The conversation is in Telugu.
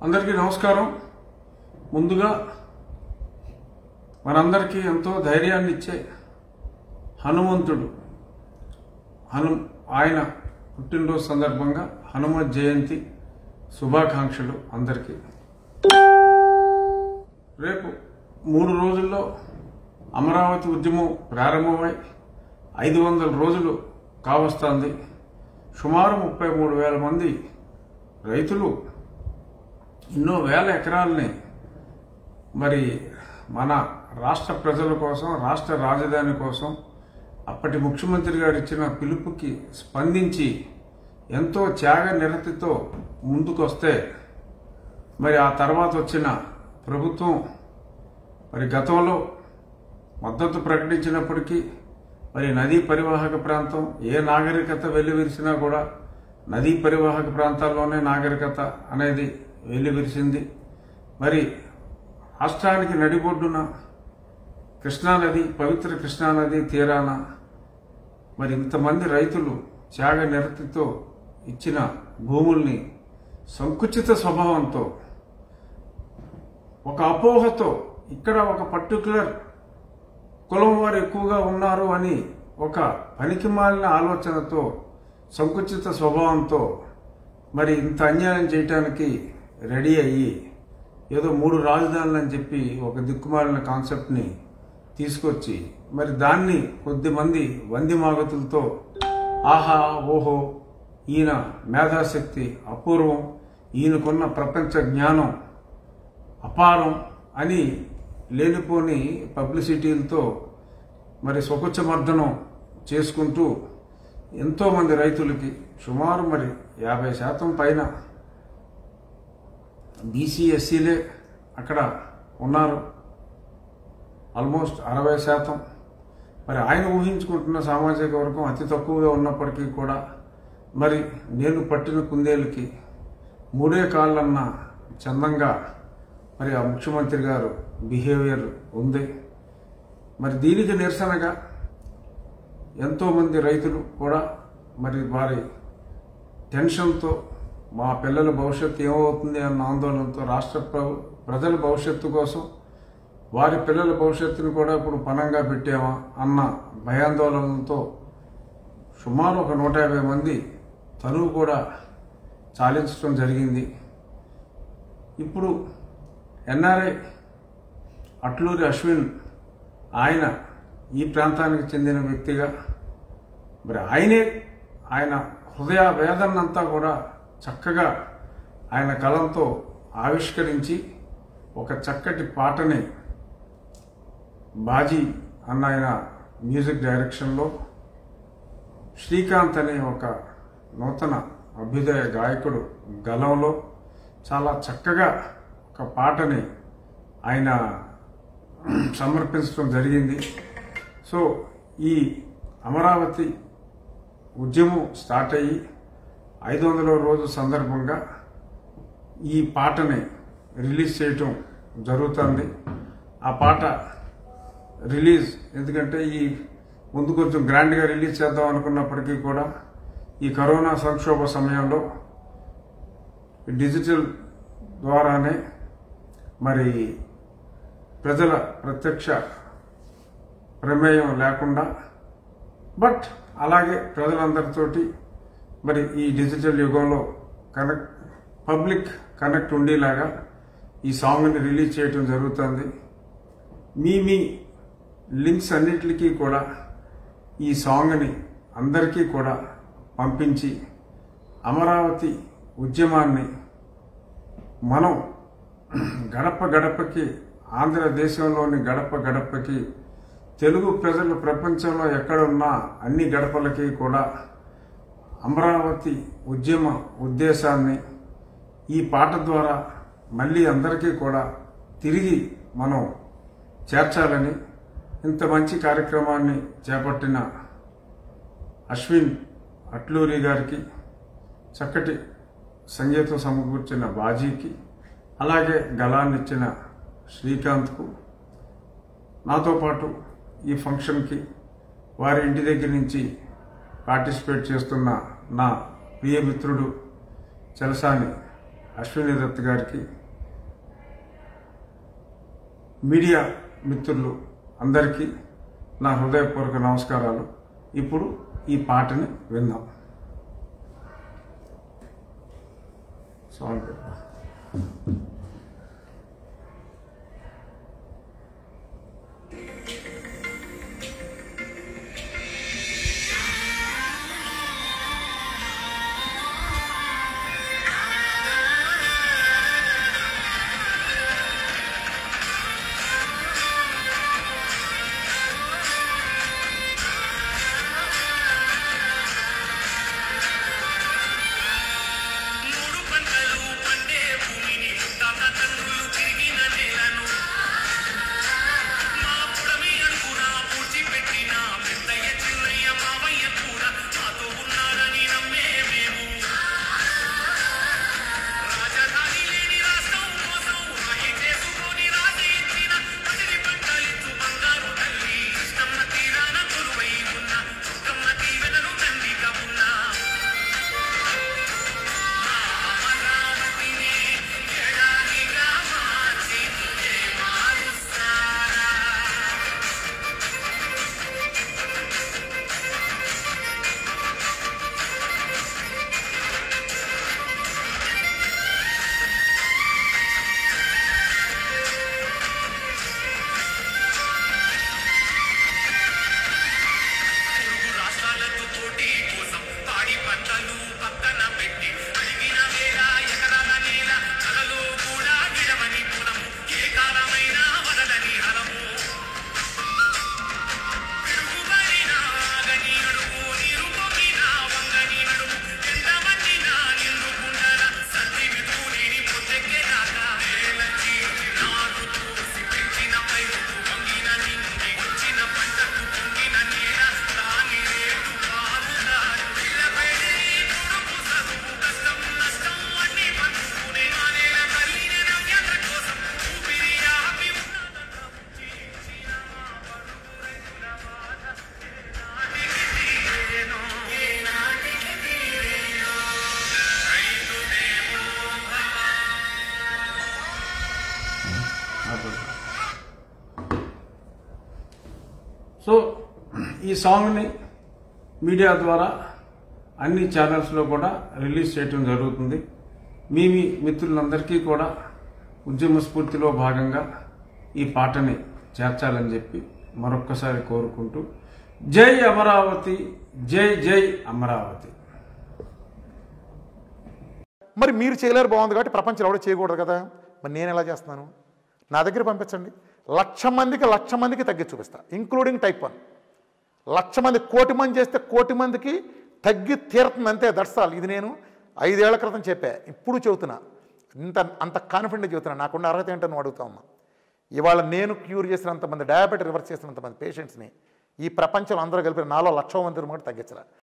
అందరికీ నమస్కారం ముందుగా మనందరికీ ఎంతో ధైర్యాన్ని ఇచ్చే హనుమంతుడు హను ఆయన పుట్టినరోజు సందర్భంగా హనుమత్ జయంతి శుభాకాంక్షలు అందరికీ రేపు మూడు రోజుల్లో అమరావతి ఉద్యమం ప్రారంభమై ఐదు వందల రోజులు కావస్తోంది సుమారు ముప్పై మూడు వేల మంది రైతులు ఎన్నో వేల ఎకరాలని మరి మన రాష్ట్ర ప్రజల కోసం రాష్ట్ర రాజధాని కోసం అప్పటి ముఖ్యమంత్రి గారు ఇచ్చిన పిలుపుకి స్పందించి ఎంతో త్యాగ నిరతితో ముందుకొస్తే మరి ఆ తర్వాత వచ్చిన ప్రభుత్వం మరి గతంలో మద్దతు ప్రకటించినప్పటికీ మరి నదీ పరివాహక ప్రాంతం ఏ నాగరికత వెల్లివిరిసినా కూడా నదీ పరివాహక ప్రాంతాల్లోనే నాగరికత అనేది వెల్లివిరిసింది మరి రాష్ట్రానికి నడిబొడ్డున కృష్ణానది పవిత్ర కృష్ణానది తీరాన మరి ఇంతమంది రైతులు త్యాగ నిరతితో ఇచ్చిన భూముల్ని సంకుచిత స్వభావంతో ఒక అపోహతో ఇక్కడ ఒక పర్టికులర్ కులం వారు ఎక్కువగా ఉన్నారు అని ఒక పనికిమాలిన ఆలోచనతో సంకుచిత స్వభావంతో మరి ఇంత అన్యాయం చేయటానికి రెడీ అయ్యి ఏదో మూడు రాజధానులు అని చెప్పి ఒక దిక్కుమాలిన కాన్సెప్ట్ని తీసుకొచ్చి మరి దాన్ని కొద్దిమంది వందిమాగతులతో ఆహా ఓహో ఈయన మేధాశక్తి అపూర్వం ఈయనకున్న ప్రపంచ జ్ఞానం అపారం అని లేనిపోని పబ్లిసిటీలతో మరి స్వకుచ్చమర్దనం చేసుకుంటూ ఎంతోమంది రైతులకి సుమారు మరి యాభై శాతం పైన బీసీ ఎస్సీలే అక్కడ ఉన్నారు ఆల్మోస్ట్ అరవై శాతం మరి ఆయన ఊహించుకుంటున్న సామాజిక వర్గం అతి తక్కువగా ఉన్నప్పటికీ కూడా మరి నేను పట్టిన కుందేలుకి మూడే కాళ్ళన్న చందంగా మరి ఆ ముఖ్యమంత్రి గారు బిహేవియర్ ఉంది మరి దీనికి నిరసనగా ఎంతోమంది రైతులు కూడా మరి వారి టెన్షన్తో మా పిల్లల భవిష్యత్తు ఏమవుతుంది అన్న ఆందోళనతో రాష్ట్ర ప్ర- ప్రజల భవిష్యత్తు కోసం వారి పిల్లల భవిష్యత్తుని కూడా ఇప్పుడు పణంగా పెట్టామా అన్న భయాందోళనతో సుమారు ఒక నూట యాభై మంది తనువు కూడా చాలించడం జరిగింది ఇప్పుడు ఎన్ఆర్ఐ అట్లూరి అశ్విన్ ఆయన ఈ ప్రాంతానికి చెందిన వ్యక్తిగా మరి ఆయనే ఆయన హృదయ వేదనంతా కూడా చక్కగా ఆయన కలంతో ఆవిష్కరించి ఒక చక్కటి పాటని బాజీ అన్న ఆయన మ్యూజిక్ డైరెక్షన్లో శ్రీకాంత్ అనే ఒక నూతన అభ్యుదయ గాయకుడు గలంలో చాలా చక్కగా ఒక పాటని ఆయన సమర్పించడం జరిగింది సో ఈ అమరావతి ఉద్యమం స్టార్ట్ అయ్యి ఐదు వందల రోజు సందర్భంగా ఈ పాటని రిలీజ్ చేయటం జరుగుతుంది ఆ పాట రిలీజ్ ఎందుకంటే ఈ ముందు కొంచెం గ్రాండ్గా రిలీజ్ చేద్దాం అనుకున్నప్పటికీ కూడా ఈ కరోనా సంక్షోభ సమయంలో డిజిటల్ ద్వారానే మరి ప్రజల ప్రత్యక్ష ప్రమేయం లేకుండా బట్ అలాగే ప్రజలందరితోటి మరి ఈ డిజిటల్ యుగంలో కనెక్ట్ పబ్లిక్ కనెక్ట్ ఉండేలాగా ఈ సాంగ్ని రిలీజ్ చేయటం జరుగుతుంది మీ మీ లింక్స్ అన్నిటికీ కూడా ఈ సాంగ్ని అందరికీ కూడా పంపించి అమరావతి ఉద్యమాన్ని మనం గడప గడపకి ఆంధ్రదేశంలోని గడప గడపకి తెలుగు ప్రజలు ప్రపంచంలో ఎక్కడున్నా అన్ని గడపలకి కూడా అమరావతి ఉద్యమ ఉద్దేశాన్ని ఈ పాట ద్వారా మళ్ళీ అందరికీ కూడా తిరిగి మనం చేర్చాలని ఇంత మంచి కార్యక్రమాన్ని చేపట్టిన అశ్విన్ అట్లూరి గారికి చక్కటి సంగీతం సమకూర్చిన బాజీకి అలాగే గలాన్నిచ్చిన శ్రీకాంత్కు నాతో పాటు ఈ ఫంక్షన్కి వారి ఇంటి దగ్గర నుంచి పార్టిసిపేట్ చేస్తున్న నా ప్రియ మిత్రుడు చలసాని అశ్విని దత్ గారికి మీడియా మిత్రులు అందరికీ నా హృదయపూర్వక నమస్కారాలు ఇప్పుడు ఈ పాటని విందాం సాంగ్ పెడతా. మూడు పంటలు పండే భూమిని తాత తండ్రులు తిరిగిన నేలను మా పుడమి అడుగున పూడ్చిపెట్టిన పెద్దయ్య చిన్నయ్య మావయ్య కూడా మాతో ఉన్నారని నమ్మే మేము రాజధాని లేని రాష్ట్రం కోసం రాయి చేసుకొని రాజీ ఇచ్చిన పసిడి పంటలిచ్చు బంగారు తల్లి కృష్ణమ్మ తీరాన కొలువై ఉన్న చుక్కమ్మ దీవెనలు తండ్రిగా ఉన్నా అమరావతిని ఎడారిగా మార్చి మారుస్తారా తెలుగు రాష్ట్రాలతో పోటీ కోసం పాడి పంటలు పక్కన పెట్టి అడిగిన వేల ఎకరాల నేల కలలో కూడా విడవని పొలము ఏ కాలమైనా వదలని హలము పిడుగుపడిన ఆగని అడుగు నీరు పొంగిన వంగని నడుము ఎంతమందినా నిన్ను గుండల సత్తి విధుడిని పొద్దెక్కేదాకా నేల చీల్చి నారు తోసి పెంచిన పైరుకు వంగిన నిండి వచ్చిన పంటకు పొంగిన నేల దాని రేటు పారుదారు పిల్లపడి కొడుకు చదువు కష్టం నష్టం అన్ని పంచుకునే ఆ నేల తల్లిని నవ్యంత కోసం ఊపిరి ఆపి ఉన్నదంతా చీల్చిన మా పరుగు రైతుల బాధ ఏనాటికి తీరేనో ఏనాటికి తీరేనో రైతు దేవో సో ఈ సాంగ్ని మీడియా ద్వారా అన్ని ఛానల్స్లో కూడా రిలీజ్ చేయటం జరుగుతుంది మీ మీ మిత్రులందరికీ కూడా ఉద్యమ స్ఫూర్తిలో భాగంగా ఈ పాటని చేర్చాలని చెప్పి మరొక్కసారి కోరుకుంటూ జై అమరావతి జై జై అమరావతి మరి మీరు చేయలేరు బాగుంది కాబట్టి ప్రపంచంలో ఎవడో చేయకూడదు కదా మరి నేను ఎలా చేస్తున్నాను నా దగ్గర పంపించండి లక్ష మందికి లక్ష మందికి తగ్గి చూపిస్తా ఇంక్లూడింగ్ టైప్ వన్ లక్ష మంది కోటి మంది చేస్తే కోటి మందికి తగ్గి తీరుతుంది అంతే దర్శాలు ఇది నేను ఐదేళ్ల క్రితం చెప్పా ఇప్పుడు చెబుతున్నా ఇంత అంత కాన్ఫిడెంట్ చెబుతున్నా నాకున్న అర్హత ఏంటో నువ్వు అడుగుతా ఉన్నా ఇవాళ నేను క్యూర్ చేసినంతమంది డయాబెటీ రివర్స్ చేసినంతమంది పేషెంట్స్ని ఈ ప్రపంచంలో అందరూ కలిపి నాలో లక్ష మంది కూడా తగ్గించరా